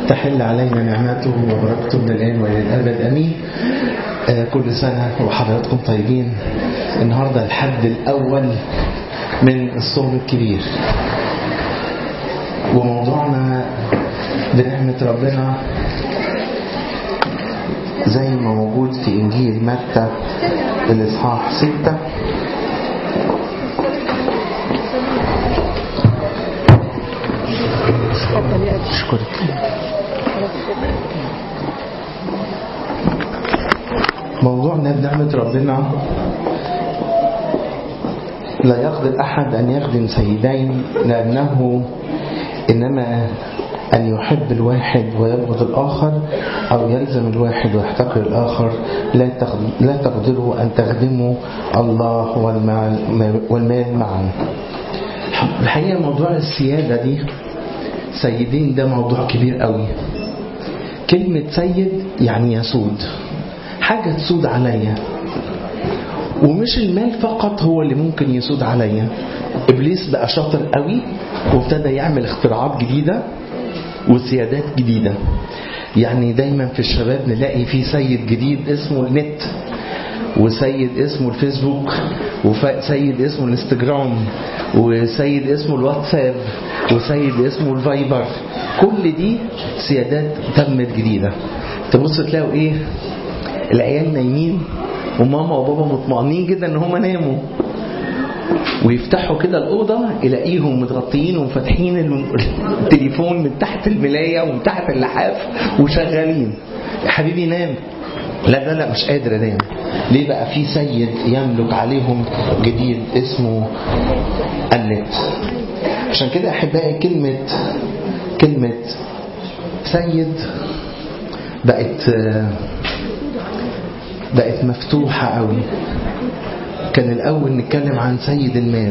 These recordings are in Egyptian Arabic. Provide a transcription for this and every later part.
تحل علينا نعمته وبركته من الآن وإلى الأبد أمين آه كل سنة وحضراتكم طيبين النهاردة الحد الأول من الصوم الكبير وموضوعنا بنعمة ربنا زي ما موجود في إنجيل متى الإصحاح ستة أشكرك موضوعنا بنعمة ربنا لا يقدر أحد أن يخدم سيدين لأنه إنما أن يحب الواحد ويبغض الآخر أو يلزم الواحد ويحتقر الآخر لا تقدروا أن تخدموا الله والمال معا الحقيقة موضوع السيادة دي سيدين ده موضوع كبير قوي كلمة سيد يعني يسود حاجة تسود عليا ومش المال فقط هو اللي ممكن يسود عليا إبليس بقى شاطر قوي وابتدى يعمل اختراعات جديدة وسيادات جديدة يعني دايما في الشباب نلاقي في سيد جديد اسمه النت وسيد اسمه الفيسبوك وسيد اسمه الانستجرام وسيد اسمه الواتساب وسيد اسمه الفايبر كل دي سيادات تمت جديدة تبص تلاقوا ايه العيال نايمين وماما وبابا مطمئنين جدا ان هم ناموا ويفتحوا كده الأوضة يلاقيهم متغطيين وفاتحين التليفون من تحت الملاية ومن تحت اللحاف وشغالين يا حبيبي نام لا لا لا مش قادر انام ليه بقى في سيد يملك عليهم جديد اسمه النت عشان كده احبائي كلمة كلمة سيد بقت بقت مفتوحة قوي كان الأول نتكلم عن سيد المال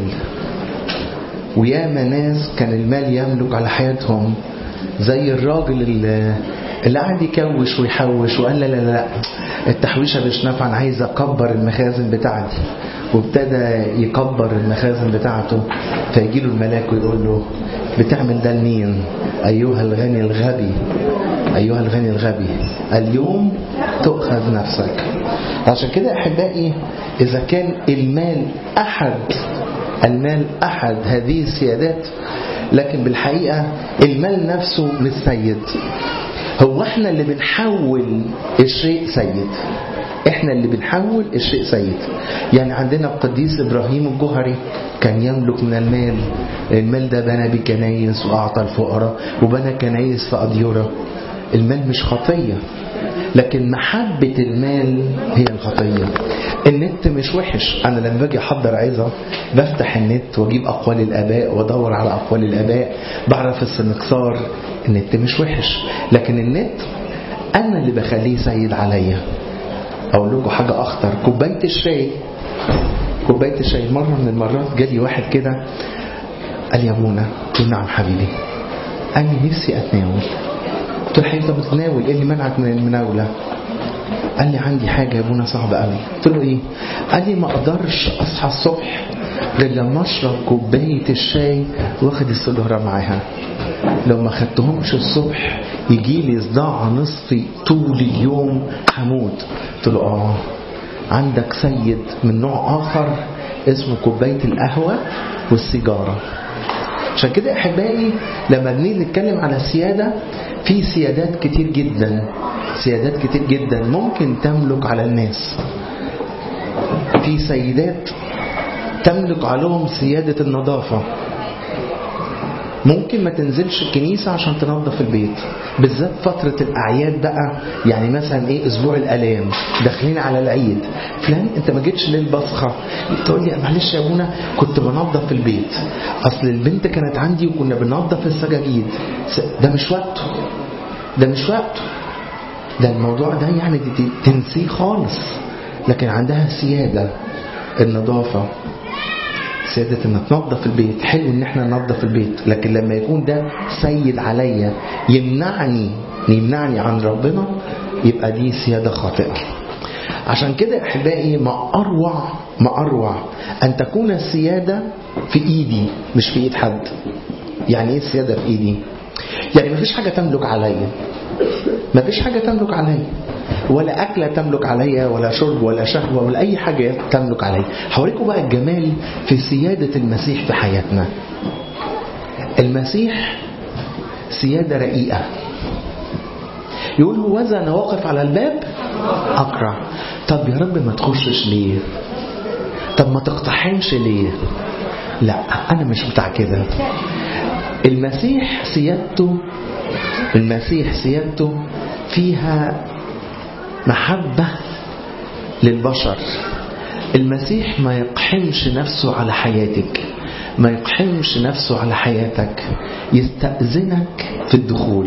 وياما ناس كان المال يملك على حياتهم زي الراجل اللي, اللي قاعد يكوش ويحوش وقال لا لا لا التحويشة مش نافعة أنا عايز أكبر المخازن بتاعتي وابتدى يكبر المخازن بتاعته فيجي له الملاك ويقول له بتعمل ده لمين أيها الغني الغبي أيها الغني الغبي اليوم تؤخذ نفسك عشان كده أحبائي إذا كان المال أحد المال أحد هذه السيادات لكن بالحقيقة المال نفسه مش سيد هو احنا اللي بنحول الشيء سيد احنا اللي بنحول الشيء سيد يعني عندنا القديس ابراهيم الجوهري كان يملك من المال المال ده بنى بكنايس واعطى الفقراء وبنى كنايس في اديوره المال مش خطيه لكن محبة المال هي الخطية النت مش وحش أنا لما باجي أحضر عظة بفتح النت وأجيب أقوال الآباء وأدور على أقوال الآباء بعرف السنكسار النت مش وحش لكن النت أنا اللي بخليه سيد عليا أقول لكم حاجة أخطر كوباية الشاي كوباية الشاي مرة من المرات جالي واحد كده قال لي يا ابونا قلت نعم حبيبي قال لي نفسي أتناول قلت له حبيبي طب تناول ايه اللي منعك من المناوله قال لي عندي حاجه يا ابونا صعبه قوي قلت له ايه قال لي ما اقدرش اصحى الصبح غير لما اشرب كوبايه الشاي واخد السجاره معاها لو ما خدتهمش الصبح يجي لي صداع نصفي طول اليوم هموت قلت له اه عندك سيد من نوع اخر اسمه كوبايه القهوه والسيجاره عشان كده احبائي لما بنيجي نتكلم على السياده في سيادات كتير جدا سيادات كتير جدا ممكن تملك على الناس في سيدات تملك عليهم سيادة النظافة ممكن ما تنزلش الكنيسة عشان تنظف البيت بالذات فترة الأعياد بقى يعني مثلا إيه أسبوع الألام داخلين على العيد فلان أنت ما جيتش للبصخة تقول لي معلش يا أبونا كنت بنظف البيت أصل البنت كانت عندي وكنا بنظف السجاجيد ده مش وقته ده مش وقته ده الموضوع ده يعني دي تنسيه خالص لكن عندها سيادة النظافة سيادة انك تنظف البيت حلو ان احنا ننظف البيت لكن لما يكون ده سيد عليا يمنعني يمنعني عن ربنا يبقى دي سيادة خاطئة عشان كده احبائي ما اروع ما اروع ان تكون السيادة في ايدي مش في ايد حد يعني ايه السيادة في ايدي يعني مفيش حاجة تملك عليا مفيش حاجة تملك عليا ولا أكلة تملك عليا ولا شرب ولا شهوة ولا أي حاجة تملك عليا هوريكم بقى الجمال في سيادة المسيح في حياتنا المسيح سيادة رقيقة يقول هو وذا أنا واقف على الباب أقرع طب يا رب ما تخشش ليه طب ما تقتحمش ليه لا أنا مش بتاع كده المسيح سيادته المسيح سيادته فيها محبة للبشر المسيح ما يقحمش نفسه على حياتك ما يقحمش نفسه على حياتك يستأذنك في الدخول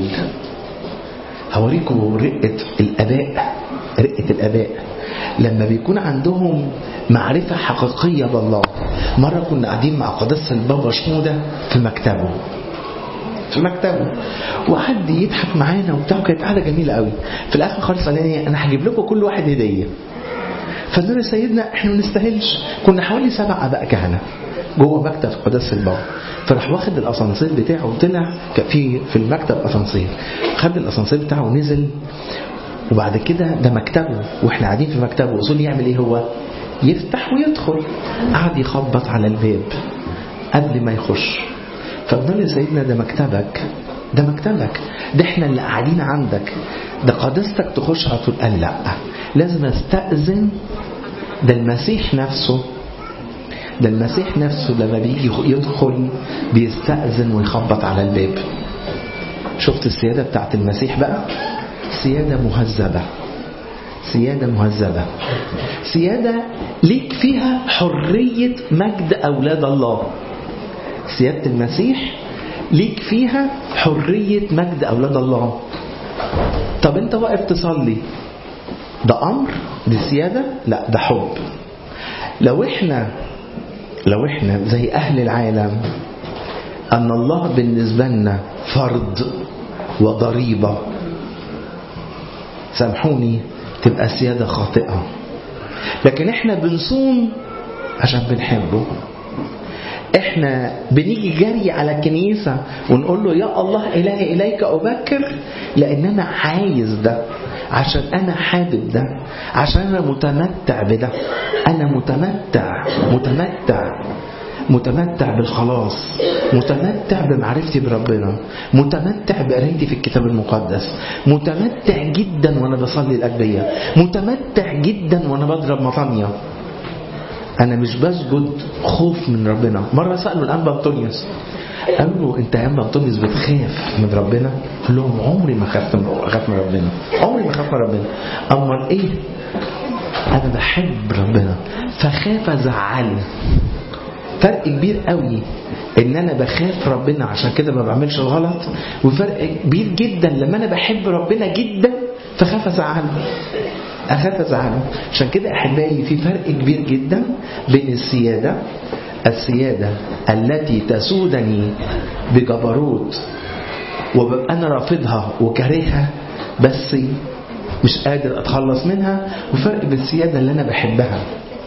هوريكم رقة الأباء رقة الأباء لما بيكون عندهم معرفة حقيقية بالله مرة كنا قاعدين مع قداسة البابا شمودة في مكتبه في مكتبه وحد يضحك معانا وبتاع كانت قاعده جميله قوي في الاخر خالص قال لي انا هجيب لكم كل واحد هديه فقلنا سيدنا احنا ما نستاهلش كنا حوالي سبع اباء كهنه جوه مكتب قداسه البابا فراح واخد الاسانسير بتاعه وطلع في في المكتب اسانسير خد الاسانسير بتاعه ونزل وبعد كده ده مكتبه واحنا قاعدين في مكتبه اصول يعمل ايه هو يفتح ويدخل قعد يخبط على الباب قبل ما يخش فقلنا له سيدنا ده مكتبك ده مكتبك ده احنا اللي قاعدين عندك ده قداستك تخش على طول قال لا لازم استأذن ده المسيح نفسه ده المسيح نفسه لما بيجي يدخل بيستأذن ويخبط على الباب شفت السيادة بتاعت المسيح بقى سيادة مهذبة سيادة مهذبة سيادة ليك فيها حرية مجد أولاد الله سيادة المسيح ليك فيها حرية مجد أولاد الله طب أنت واقف تصلي ده أمر دي سيادة لا ده حب لو إحنا لو إحنا زي أهل العالم أن الله بالنسبة لنا فرض وضريبة سامحوني تبقى سيادة خاطئة لكن احنا بنصوم عشان بنحبه احنا بنيجي جري على الكنيسة ونقول له يا الله إلهي إليك أبكر لأن أنا عايز ده عشان أنا حابب ده عشان أنا متمتع بده أنا متمتع متمتع متمتع بالخلاص متمتع بمعرفتي بربنا متمتع بقرايتي في الكتاب المقدس متمتع جدا وانا بصلي الاجبيه متمتع جدا وانا بضرب مطانيه انا مش بسجد خوف من ربنا مره سالوا الانبا انطونيوس قالوا له انت يا انبا انطونيوس بتخاف من ربنا قال لهم عمري ما خفت من اخاف من ربنا عمري ما خاف من ربنا امال ايه انا بحب ربنا فخاف ازعله فرق كبير قوي ان انا بخاف ربنا عشان كده ما بعملش الغلط وفرق كبير جدا لما انا بحب ربنا جدا فخاف ازعله اخاف ازعله عشان كده احبائي في فرق كبير جدا بين السياده السياده التي تسودني بجبروت وببقى انا رافضها وكارهها بس مش قادر اتخلص منها وفرق بالسياده اللي انا بحبها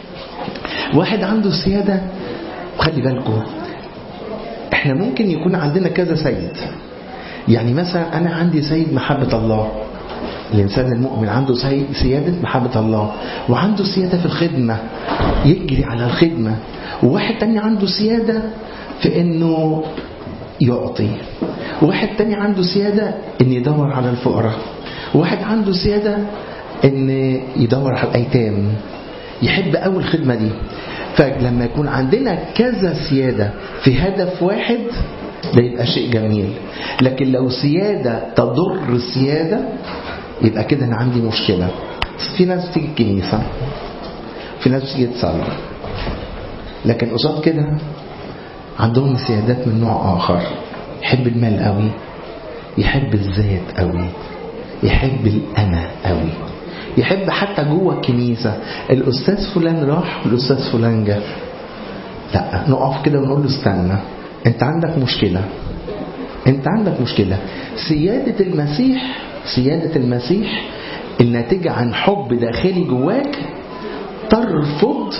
واحد عنده سياده خلي بالكم احنا ممكن يكون عندنا كذا سيد يعني مثلا انا عندي سيد محبة الله الانسان المؤمن عنده سيادة محبة الله وعنده سيادة في الخدمة يجري على الخدمة وواحد تاني عنده سيادة في انه يعطي وواحد تاني عنده سيادة ان يدور على الفقراء وواحد عنده سيادة ان يدور على الايتام يحب قوي الخدمة دي فلما يكون عندنا كذا سيادة في هدف واحد ده يبقى شيء جميل لكن لو سيادة تضر السيادة يبقى كده أنا عندي مشكلة في ناس تيجي الكنيسة في ناس تيجي تصلي لكن قصاد كده عندهم سيادات من نوع آخر يحب المال قوي يحب الذات قوي يحب الأنا قوي يحب حتى جوه الكنيسة الأستاذ فلان راح والأستاذ فلان جه لا نقف كده ونقول له استنى أنت عندك مشكلة أنت عندك مشكلة سيادة المسيح سيادة المسيح الناتجة عن حب داخلي جواك ترفض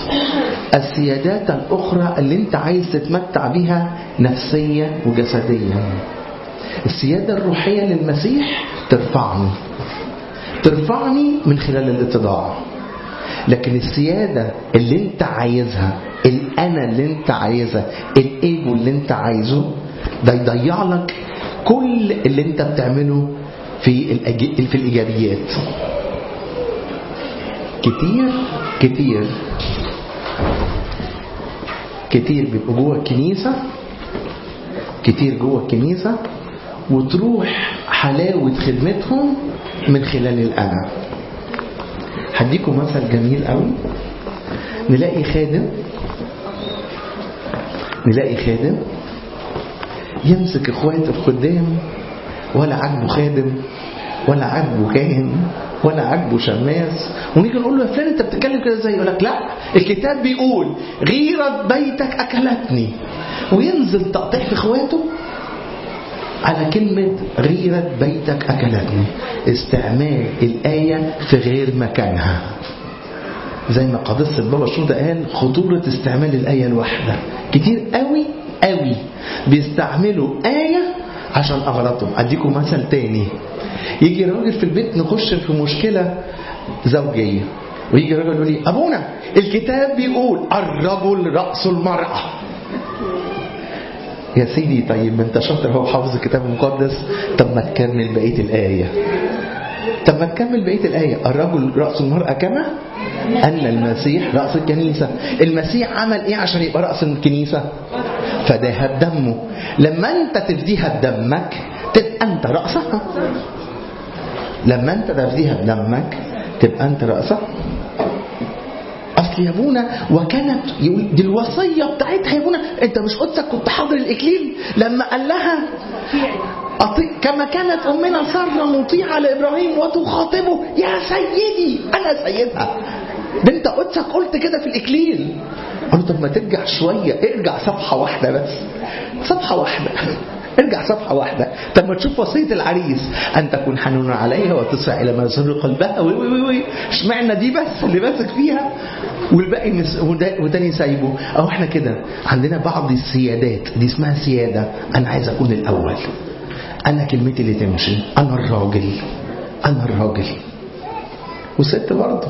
السيادات الأخرى اللي أنت عايز تتمتع بها نفسيا وجسديا السيادة الروحية للمسيح ترفعني ترفعني من خلال الاتضاع لكن السيادة اللي انت عايزها الأنا اللي انت عايزها الإيجو اللي انت عايزه ده يضيع لك كل اللي انت بتعمله في الأج... في الإيجابيات كتير كتير كتير بيبقوا جوه الكنيسة كتير جوه الكنيسة وتروح حلاوة خدمتهم من خلال الأنا هديكم مثل جميل قوي نلاقي خادم نلاقي خادم يمسك اخوات الخدام ولا عاجبه خادم ولا عاجبه كاهن ولا عاجبه شماس ونيجي نقول له يا فلان انت بتتكلم كده ازاي يقول لك لا الكتاب بيقول غيرة بيتك اكلتني وينزل تقطيع في اخواته على كلمة غيرة بيتك أكلتني استعمال الآية في غير مكانها زي ما قداسة بابا شنودة قال خطورة استعمال الآية الواحدة كتير قوي قوي بيستعملوا آية عشان أغراضهم أديكم مثل تاني يجي راجل في البيت نخش في مشكلة زوجية ويجي راجل يقول لي أبونا الكتاب بيقول الرجل رأس المرأة يا سيدي طيب ما انت شاطر هو حافظ الكتاب المقدس طب ما تكمل بقيه الايه طب ما تكمل بقيه الايه الرجل راس المراه كما ان المسيح راس الكنيسه المسيح عمل ايه عشان يبقى راس الكنيسه فداها بدمه لما انت تفديها بدمك تبقى انت راسها لما انت تفديها بدمك تبقى انت راسها اصل يا ابونا وكانت يقول دي الوصيه بتاعتها يا ابونا انت مش قدسك كنت حاضر الاكليل لما قال لها كما كانت امنا ساره مطيعه لابراهيم وتخاطبه يا سيدي انا سيدها ده انت قدسك قلت كده في الاكليل قلت طب ما ترجع شويه ارجع صفحه واحده بس صفحه واحده ارجع صفحة واحدة طب ما تشوف وصية العريس أن تكون حنون عليها وتسعى إلى ما يسر قلبها وي وي وي اشمعنى دي بس اللي ماسك فيها والباقي مس... وتاني سايبه أو احنا كده عندنا بعض السيادات دي اسمها سيادة أنا عايز أكون الأول أنا كلمتي اللي تمشي أنا الراجل أنا الراجل والست برضه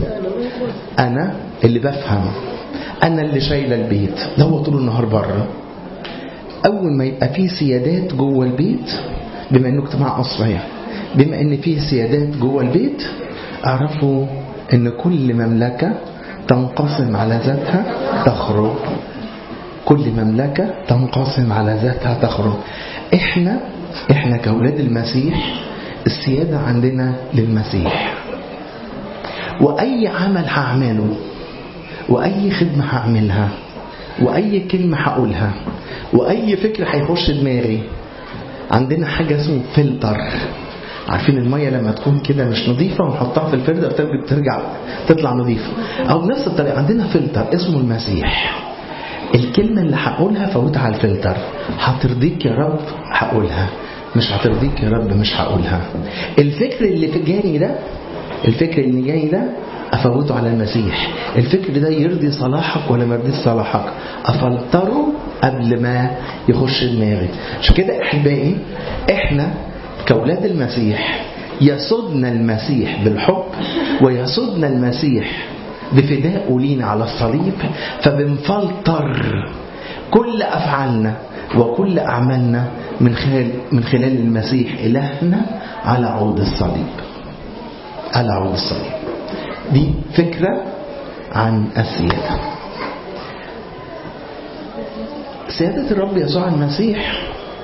أنا اللي بفهم أنا اللي شايلة البيت ده هو طول النهار بره أول ما يبقى فيه سيادات جوه البيت بما إنه اجتماع أسري بما إن فيه سيادات جوه البيت اعرفوا إن كل مملكة تنقسم على ذاتها تخرج كل مملكة تنقسم على ذاتها تخرج إحنا إحنا كأولاد المسيح السيادة عندنا للمسيح وأي عمل هعمله وأي خدمة هعملها وأي كلمة هقولها وأي فكر هيخش دماغي عندنا حاجة اسمه فلتر عارفين المية لما تكون كده مش نظيفة ونحطها في الفلتر ترجع تطلع نظيفة أو بنفس الطريقة عندنا فلتر اسمه المسيح الكلمة اللي هقولها فوتها على الفلتر هترضيك يا رب هقولها مش هترضيك يا رب مش هقولها الفكر اللي في جاني ده الفكر اللي جاي ده افوته على المسيح الفكر ده يرضي صلاحك ولا ما يرضيش صلاحك افلتره قبل ما يخش دماغي عشان كده احبائي احنا كاولاد المسيح يسودنا المسيح بالحب ويسودنا المسيح بفدائه لينا على الصليب فبنفلتر كل افعالنا وكل اعمالنا من خلال من خلال المسيح الهنا على عود الصليب على عود الصليب دي فكرة عن السيادة سيادة الرب يسوع المسيح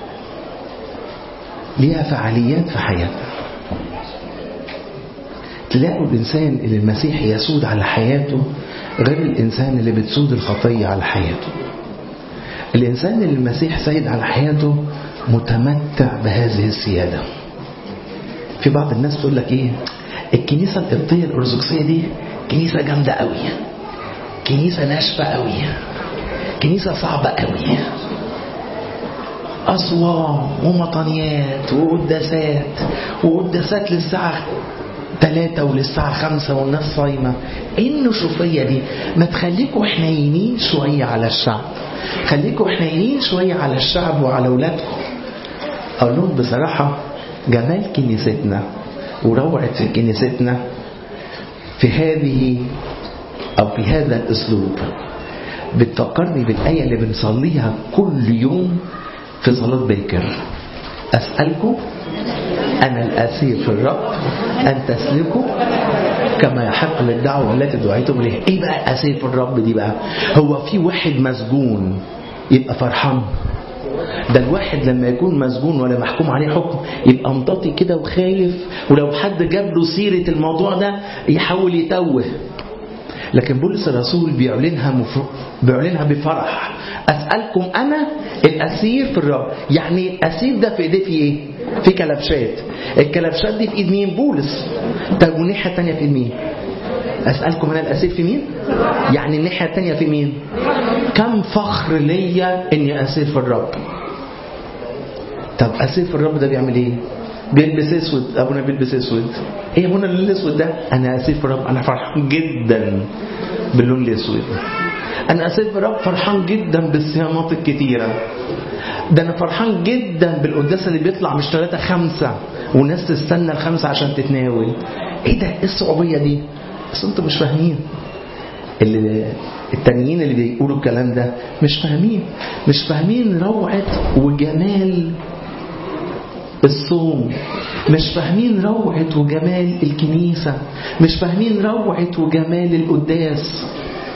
ليها فعاليات في حياتنا تلاقوا الإنسان اللي المسيح يسود على حياته غير الإنسان اللي بتسود الخطية على حياته الإنسان اللي المسيح سيد على حياته متمتع بهذه السيادة في بعض الناس تقول لك إيه الكنيسة القبطية الأرثوذكسية دي كنيسة جامدة قوي كنيسة ناشفة قوي كنيسة صعبة قوي أصوام ومطانيات وقداسات وقداسات للساعة ثلاثة وللساعة خمسة والناس صايمة ايه النشوفية دي ما تخليكوا حنينين شوية على الشعب خليكوا حنينين شوية على الشعب وعلى أولادكم اقول لهم بصراحه جمال كنيستنا وروعه كنيستنا في هذه او في هذا الاسلوب بتفكرني بالايه اللي بنصليها كل يوم في صلاه باكر اسالكم انا الاسير في الرب ان تسلكوا كما يحق للدعوه التي دعيتم اليها ايه بقى اسير في الرب دي بقى هو في واحد مسجون يبقى فرحان ده الواحد لما يكون مسجون ولا محكوم عليه حكم يبقى مطاطي كده وخايف ولو حد جاب له سيرة الموضوع ده يحاول يتوه لكن بولس الرسول بيعلنها مفر... بيعلنها بفرح اسالكم انا الاسير في الرب يعني الاسير ده في ايديه في ايه في كلبشات الكلبشات دي في ايد مين بولس طب والناحيه الثانيه في ايد مين اسالكم انا الاسير في مين يعني الناحيه الثانيه في مين كم فخر ليا اني اسير في الرب طب اسير في الرب ده بيعمل ايه بيلبس اسود ابونا بيلبس اسود ايه ابونا اللون الاسود ده انا اسير في الرب انا فرحان جدا باللون الاسود انا اسير في الرب فرحان جدا بالصيامات الكتيره ده انا فرحان جدا بالقداس اللي بيطلع مش ثلاثة خمسة والناس تستنى الخمسة عشان تتناول ايه ده ايه الصعوبية دي بس انتوا مش فاهمين اللي التانيين اللي بيقولوا الكلام ده مش فاهمين مش فاهمين روعة وجمال الصوم مش فاهمين روعة وجمال الكنيسة مش فاهمين روعة وجمال القداس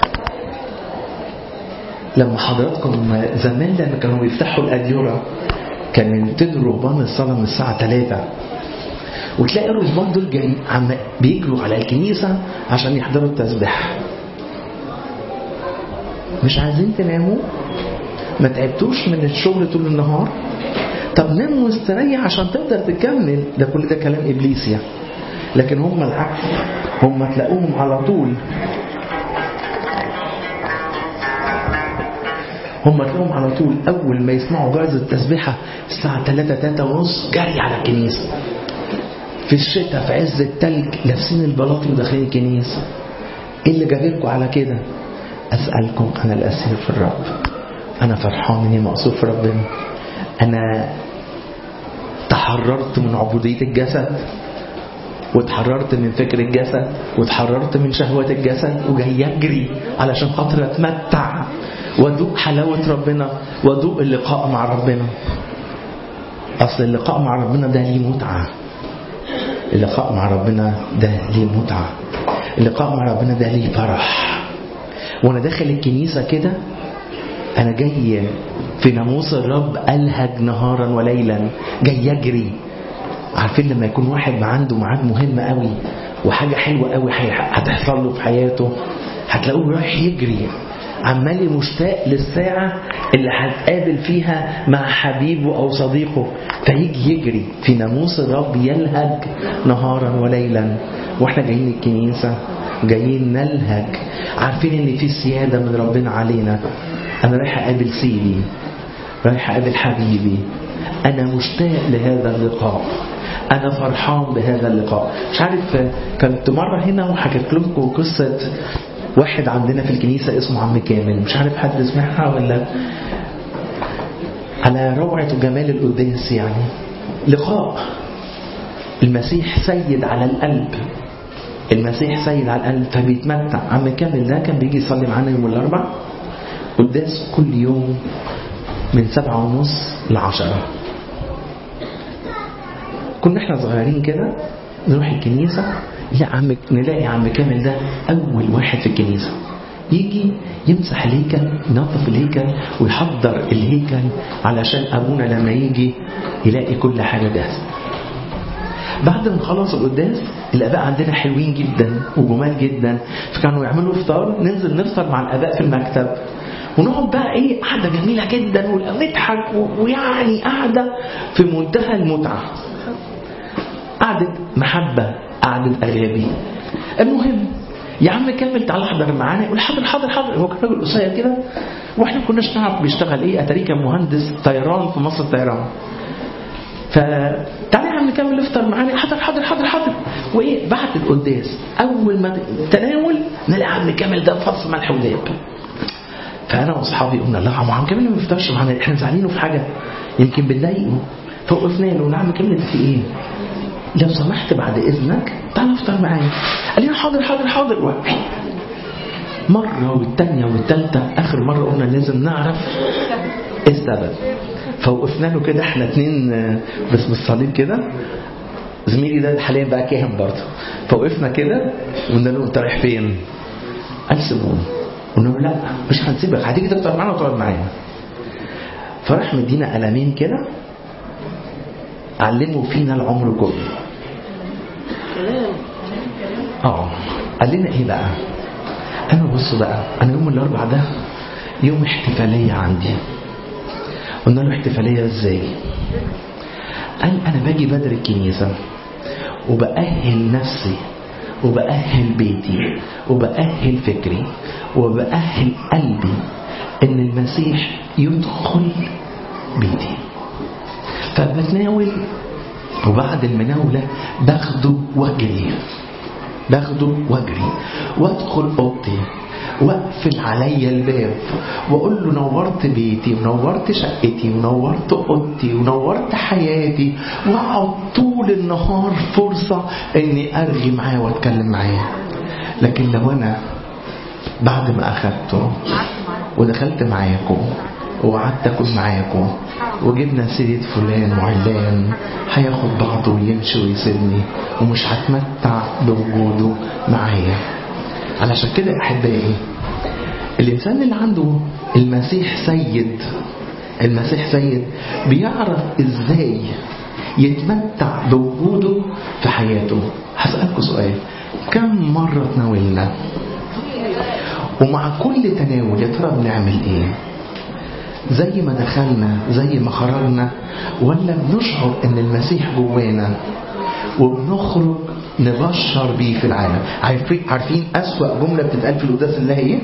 لما حضراتكم زمان لما كانوا يفتحوا الأديرة كانوا يبتدوا رهبان الصلاة من الساعة 3 وتلاقي الرهبان دول جاي عم بيجروا على الكنيسة عشان يحضروا التسبيح مش عايزين تناموا ما تعبتوش من الشغل طول النهار طب نام واستريح عشان تقدر تكمل ده كل ده كلام ابليس يعني لكن هم العكس هم تلاقوهم على طول هم تلاقوهم على طول اول ما يسمعوا جرس التسبيحه الساعه 3 3 ونص جري على الكنيسه في الشتاء في عز التلج لابسين البلاطي وداخلين الكنيسه ايه اللي جابلكم على كده اسالكم انا الاسير في الرب انا فرحان اني مقصود في ربنا انا تحررت من عبودية الجسد وتحررت من فكر الجسد وتحررت من شهوة الجسد وجاي اجري علشان خاطر اتمتع وادوق حلاوة ربنا وادوق اللقاء مع ربنا اصل اللقاء مع ربنا ده ليه متعة اللقاء مع ربنا ده ليه متعة اللقاء مع ربنا ده ليه فرح وانا داخل الكنيسة كده انا جاي في ناموس الرب ألهج نهارا وليلا جاي يجري عارفين لما يكون واحد ما عنده ميعاد مهم قوي وحاجة حلوة قوي هتحصل له في حياته هتلاقوه رايح يجري عمال مشتاق للساعة اللي هتقابل فيها مع حبيبه أو صديقه فيجي يجري في ناموس الرب يلهج نهارا وليلا واحنا جايين الكنيسة جايين نلهج عارفين ان في سيادة من ربنا علينا انا رايح اقابل سيدي رايح اقابل حبيبي انا مشتاق لهذا اللقاء انا فرحان بهذا اللقاء مش عارف كنت مرة هنا وحكيت لكم قصة واحد عندنا في الكنيسة اسمه عم كامل مش عارف حد سمعها ولا على روعة وجمال القداس يعني لقاء المسيح سيد على القلب المسيح سيد على القلب فبيتمتع عم كامل ده كان بيجي يصلي معانا يوم الاربع قداس كل يوم من سبعة ونص لعشرة كنا احنا صغيرين كده نروح الكنيسة يا عم نلاقي عم كامل ده أول واحد في الكنيسة يجي يمسح الهيكل ينظف الهيكل ويحضر الهيكل علشان أبونا لما يجي يلاقي كل حاجة جاهزة بعد ما نخلص القداس الآباء عندنا حلوين جدا وجمال جدا فكانوا يعملوا فطار ننزل نفطر مع الآباء في المكتب ونقعد بقى ايه قعده جميله جدا ونضحك ويعني قعده في منتهى المتعه قعده محبه قعده اغابي المهم يا عم كمل تعالى احضر معانا يقول حاضر حاضر حاضر هو كان راجل قصير كده واحنا ما كناش نعرف بيشتغل ايه اتاريه كان مهندس طيران في مصر الطيران فتعالى يا عم كمل افطر معانا حاضر حاضر حاضر حاضر وايه بعد القداس اول ما تناول نلاقي عم كامل ده فص ملح وداب فانا واصحابي قلنا لا عم كامل ما بيفطرش معانا احنا زعلانين في حاجه يمكن بنضايقه فوقفنا له نعم كلمة في ايه لو سمحت بعد اذنك تعال افطر معايا قال لي حاضر حاضر حاضر وقفي مرة والتانية والتالتة آخر مرة قلنا لازم نعرف ايه السبب فوقفنا له كده احنا اتنين بس بالصليب كده زميلي ده حاليا بقى كاهن برضه فوقفنا كده وقلنا له انت رايح فين؟ قال سيبوني قلنا له لا مش هنسيبك هتيجي تفطر معانا وتقعد معانا فراح مدينا قلمين كده علموا فينا العمر كله اه قال لنا ايه بقى انا بص بقى انا يوم الاربع ده يوم احتفاليه عندي قلنا له احتفاليه ازاي قال انا باجي بدري الكنيسه وبأهل نفسي وبأهل بيتي وبأهل فكري وبأهل قلبي ان المسيح يدخل بيتي فبتناول وبعد المناولة باخده واجري باخده واجري وادخل اوضتي واقفل عليا الباب واقول له نورت بيتي ونورت شقتي ونورت اوضتي ونورت حياتي واقعد طول النهار فرصه اني ارغي معاه واتكلم معاه لكن لو انا بعد ما اخدته ودخلت معاكم وقعدت اكل معاكم وجبنا سيرة فلان وعلان هياخد بعضه ويمشي ويسيبني ومش هتمتع بوجوده معايا علشان كده احبائي الانسان اللي عنده المسيح سيد المسيح سيد بيعرف ازاي يتمتع بوجوده في حياته هسألكوا سؤال كم مرة تناولنا ومع كل تناول يا ترى بنعمل ايه زي ما دخلنا زي ما خرجنا ولا بنشعر ان المسيح جوانا وبنخرج نبشر بيه في العالم عارفين عارفين اسوأ جمله بتتقال في القداس الله ايه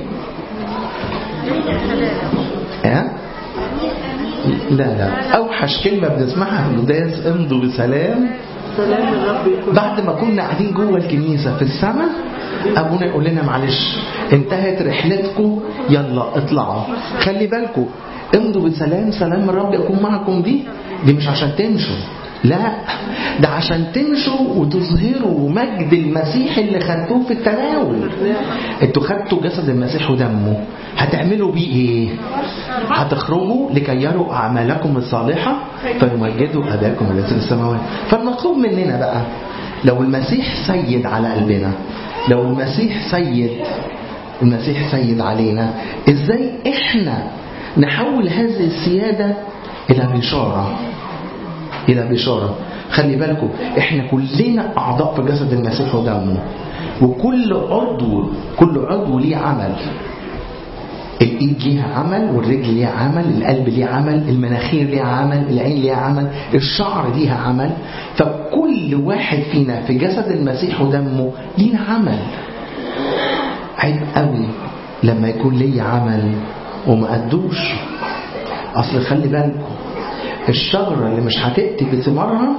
ها لا لا اوحش كلمه بنسمعها في القداس امضوا بسلام سلام الرب يكون بعد ما كنا قاعدين جوه الكنيسه في السماء ابونا يقول لنا معلش انتهت رحلتكم يلا اطلعوا خلي بالكم امضوا بسلام سلام الرب يكون معكم دي دي مش عشان تمشوا لا ده عشان تمشوا وتظهروا مجد المسيح اللي خدتوه في التناول انتوا خدتوا جسد المسيح ودمه هتعملوا بيه ايه هتخرجوا لكي يروا اعمالكم الصالحه فيمجدوا اباكم الذي في السماوات فالمطلوب مننا بقى لو المسيح سيد على قلبنا لو المسيح سيد المسيح سيد علينا ازاي احنا نحول هذه السيادة إلى بشارة إلى بشارة خلي بالكم احنا كلنا أعضاء في جسد المسيح ودمه وكل عضو كل عضو ليه عمل الايد ليها عمل والرجل ليها عمل القلب ليه عمل المناخير ليها عمل العين ليها عمل الشعر ليها عمل فكل واحد فينا في جسد المسيح ودمه لينا عمل عيب قوي لما يكون لي عمل وما أدوش أصل خلي بالكم الشجرة اللي مش هتأتي بثمارها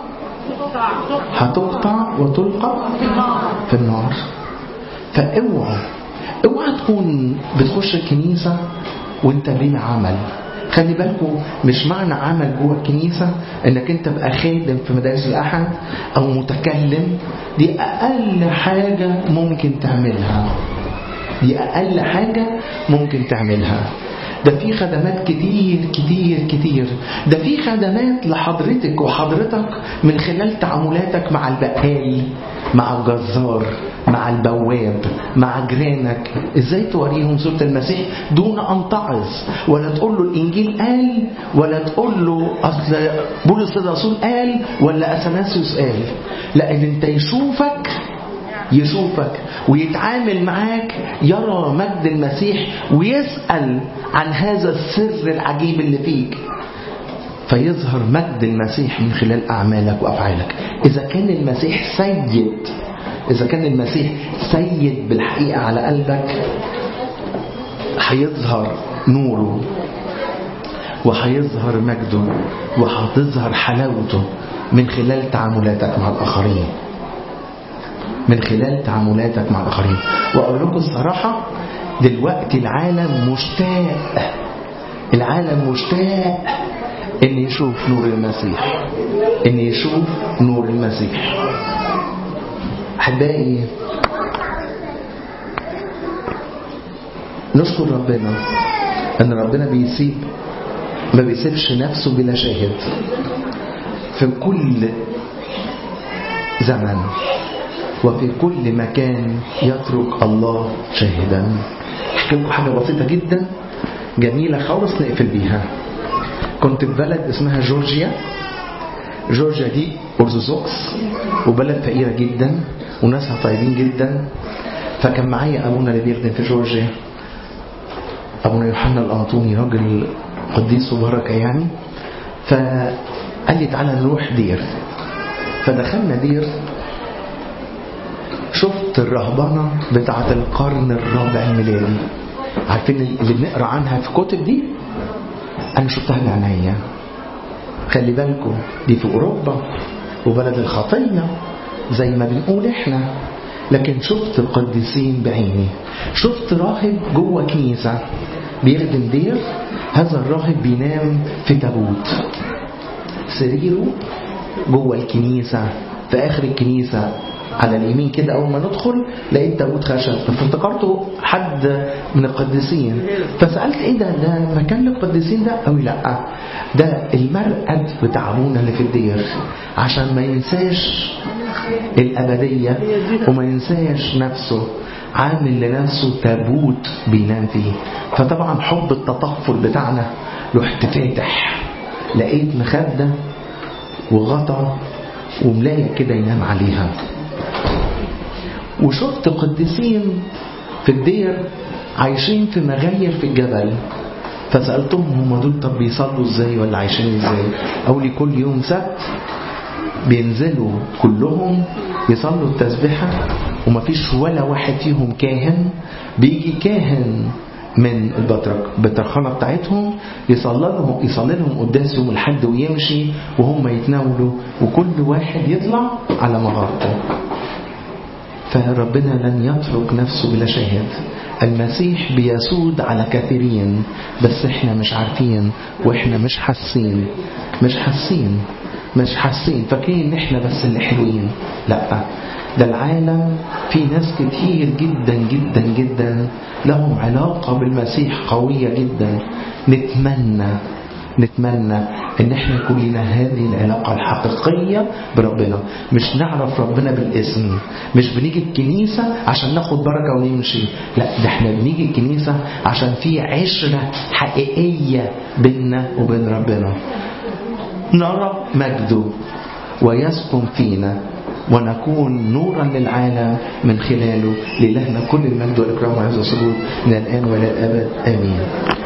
هتقطع وتلقى في النار فاوعى اوعى تكون بتخش الكنيسة وانت بلا عمل خلي بالكم مش معنى عمل جوه الكنيسة انك انت بقى خادم في مدارس الاحد او متكلم دي اقل حاجة ممكن تعملها دي اقل حاجة ممكن تعملها ده في خدمات كتير كتير كتير ده في خدمات لحضرتك وحضرتك من خلال تعاملاتك مع البقال مع الجزار مع البواب مع جيرانك ازاي توريهم صورة المسيح دون ان تعظ ولا تقول له الانجيل قال ولا تقول له اصل بولس الرسول قال ولا اثناسيوس قال لان انت يشوفك يشوفك ويتعامل معاك يرى مجد المسيح ويسأل عن هذا السر العجيب اللي فيك فيظهر مجد المسيح من خلال أعمالك وأفعالك إذا كان المسيح سيد إذا كان المسيح سيد بالحقيقة على قلبك هيظهر نوره وهيظهر مجده وهتظهر حلاوته من خلال تعاملاتك مع الآخرين من خلال تعاملاتك مع الآخرين وأقول لكم الصراحة دلوقتي العالم مشتاق العالم مشتاق ان يشوف نور المسيح ان يشوف نور المسيح احبائي نشكر ربنا ان ربنا بيسيب ما بيسيبش نفسه بلا شاهد في كل زمن وفي كل مكان يترك الله شاهدا احكي لكم حاجه بسيطه جدا جميله خالص نقفل بيها كنت في بلد اسمها جورجيا جورجيا دي أرثوذكس وبلد فقيرة جدا وناسها طيبين جدا فكان معايا أبونا اللي بيخدم في جورجيا أبونا يوحنا الأنطوني راجل قديس وبركة يعني فقال لي تعالى نروح دير فدخلنا دير شفت الرهبنة بتاعة القرن الرابع الميلادي عارفين اللي بنقرا عنها في كتب دي انا شفتها بعينيا خلي بالكم دي في اوروبا وبلد الخطيه زي ما بنقول احنا لكن شفت القديسين بعيني شفت راهب جوه كنيسه بيخدم دير هذا الراهب بينام في تابوت سريره جوه الكنيسه في اخر الكنيسه على اليمين كده اول ما ندخل لقيت تابوت خشب فافتكرته حد من القديسين فسالت ايه ده ده مكان للقديسين ده قوي لا ده المرقد بتاع ابونا اللي في الدير عشان ما ينساش الابديه وما ينساش نفسه عامل لنفسه تابوت بينام فيه فطبعا حب التطفل بتاعنا رحت فاتح لقيت مخده وغطا وملايه كده ينام عليها وشفت قديسين في الدير عايشين في مغاير في الجبل فسألتهم هم دول طب بيصلوا ازاي ولا عايشين ازاي قالوا لي كل يوم سبت بينزلوا كلهم يصلوا التسبيحة ومفيش ولا واحد فيهم كاهن بيجي كاهن من البطرخانة بتاعتهم يصلي لهم يصلي لهم قداس يوم الحد ويمشي وهم يتناولوا وكل واحد يطلع على مغارته فربنا لن يترك نفسه بلا شاهد المسيح بيسود على كثيرين بس احنا مش عارفين واحنا مش حاسين مش حاسين مش حاسين فاكرين ان احنا بس اللي حلوين لا ده العالم في ناس كتير جدا جدا جدا لهم علاقة بالمسيح قوية جدا نتمنى نتمنى ان احنا يكون لنا هذه العلاقة الحقيقية بربنا مش نعرف ربنا بالاسم مش بنيجي الكنيسة عشان ناخد بركة ونمشي لا ده احنا بنيجي الكنيسة عشان في عشرة حقيقية بيننا وبين ربنا نرى مجده ويسكن فينا ونكون نورا للعالم من خلاله لإلهنا كل المجد والإكرام والعز والسجود من الآن وإلى الأبد آمين